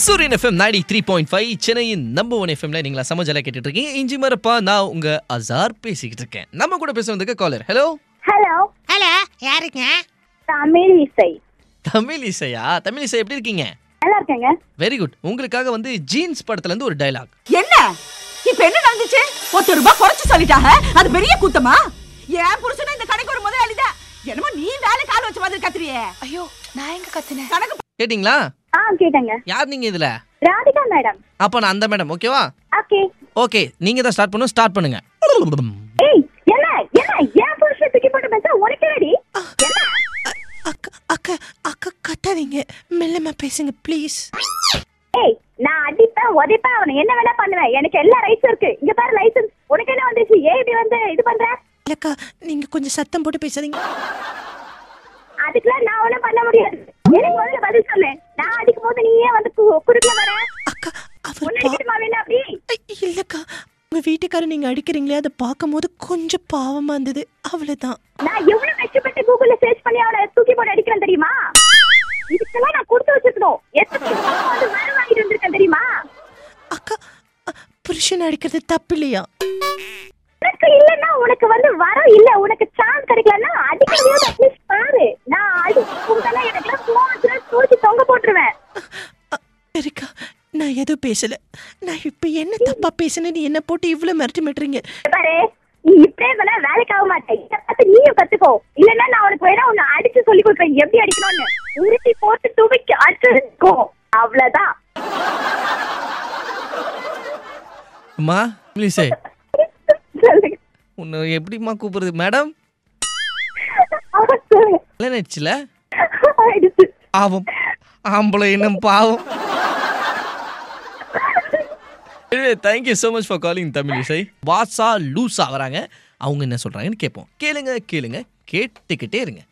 சூரியன் FM ninety three point five சென்னையின் number one எஃப்எம்ல நீங்களா சமஜலா கேட்டுட்டு இருக்கீங்க இஞ்சி மரப்பா நான் உங்க அசார் பேசிக்கிட்டு இருக்கேன் நம்ம கூட பேசுறதுக்கு காலர் ஹலோ ஹலோ ஹலோ யாருங்க தமிழ் இசை தமிழ் இசையா தமிழ் இசை எப்படி இருக்கீங்க நல்லா இருக்கேங்க வெரி குட் உங்களுக்காக வந்து ஜீன்ஸ் படத்துல இருந்து ஒரு டைலாக் என்ன இப்ப என்ன நடந்துச்சு ஒத்த ரூபாய் குறைச்சு சொல்லிட்டாங்க அது பெரிய கூத்தமா என் புருஷனும் இந்த கடைக்கு ஒரு முதலாளி தான் என்னமோ நீ வேலை கால் வச்ச மாதிரி கத்துறியே ஐயோ நான் எங்க கத்துனேன் கணக்கு கேட்டிங்களா ஆ கேட்டேங்க யார் நீங்க இதுல ராதிகா மேடம் அப்ப நான் அந்த மேடம் ஓகேவா ஓகே ஓகே நீங்க தான் ஸ்டார்ட் பண்ணும் ஸ்டார்ட் பண்ணுங்க ஏய் என்ன என்ன என் புருஷன் தூக்கி போட்டு பேச உனக்கு என்னடி என்ன அக்கா அக்கா அக்கா கத்தாதீங்க மெல்லமா பேசுங்க ப்ளீஸ் ஏய் நான் அடிப்பேன் உதைப்பேன் அவனை என்ன வேணா பண்ணுவேன் எனக்கு எல்லா ரைட்ஸும் இருக்கு இங்க பாரு லைசன்ஸ் உனக்கு என்ன வந்துச்சு ஏன் இப்படி வந்து இது பண்ற இல்லக்கா நீங்க கொஞ்சம் சத்தம் போட்டு பேசாதீங்க அதுக்கெல்லாம் நான் ஒண்ணும் பண்ண முடியாது எனக்கு முதல்ல பதில் சொல்லு நான் அடிக்கும் போது நீ ஏன் வந்து கு- குறுக்கல வர அக்கா உன்னை அடிக்கட்டுமா வேணா அப்படி இல்லக்கா உங்க வீட்டுக்காரர் நீங்க அடிக்கிறீங்களே அதை பார்க்கும்போது கொஞ்சம் பாவமா இருந்தது அவ்வளவுதான் நான் எவ்வளவு கஷ்டப்பட்டு கூகுள்ல சர்ச் பண்ணி அவனை தூக்கி போட்டு அடிக்கிறேன் தெரியுமா இதுக்கெல்லாம் நான் கொடுத்து வச்சிருக்கணும் எத்தனை பணம் வந்து வேலை வாங்கிட்டு வந்திருக்கேன் தெரியுமா அக்கா அ, புருஷன் அடிக்கிறது தப்பு இல்லையா உனக்கு இல்லன்னா உனக்கு வந்து வரம் இல்ல உனக்கு சான்ஸ் கிடைக்கலன்னா அடிக்கிறதே அட்லீஸ்ட் பாரு நான் அடிக்கும் எனக்கு போன் தூக்கி தொங்க போட்டுருவேன் அ, சரிக்கா நான் எதுவும் பேசல நான் இப்ப என்ன தப்பா பேசுனேன்னு என்ன போட்டு இவ்வளவு மிரட்டி மிட்டுறீங்க பாரு நீ இப்படியே வேணா வேலைக்கு ஆக மாட்டேன் இதை பார்த்து நீயும் கத்துக்கோ இல்லன்னா நான் உனக்கு வேணா உன்னை அடிச்சு சொல்லி கொடுப்பேன் எப்படி அடிக்கணும்னு உருட்டி போட்டு துவைக்கு அடிச்சிருக்கோ அவ்வளவுதான் அம்மா ப்ளீஸே சொல்லுங்க உன்னை எப்படிம்மா கூப்பிடுறது மேடம் அவன் சொல்லுங்க கல்யாணம் ஆயிடுச்சுல ஆயிடுச்சு பாவம் ஆம்பளை இன்னும் பாவம் thank you so much for calling Tamil இசை வாசா லூசா வராங்க அவங்க என்ன சொல்றாங்கன்னு கேட்போம் கேளுங்க கேளுங்க கேட்டுக்கிட்டே இருங்க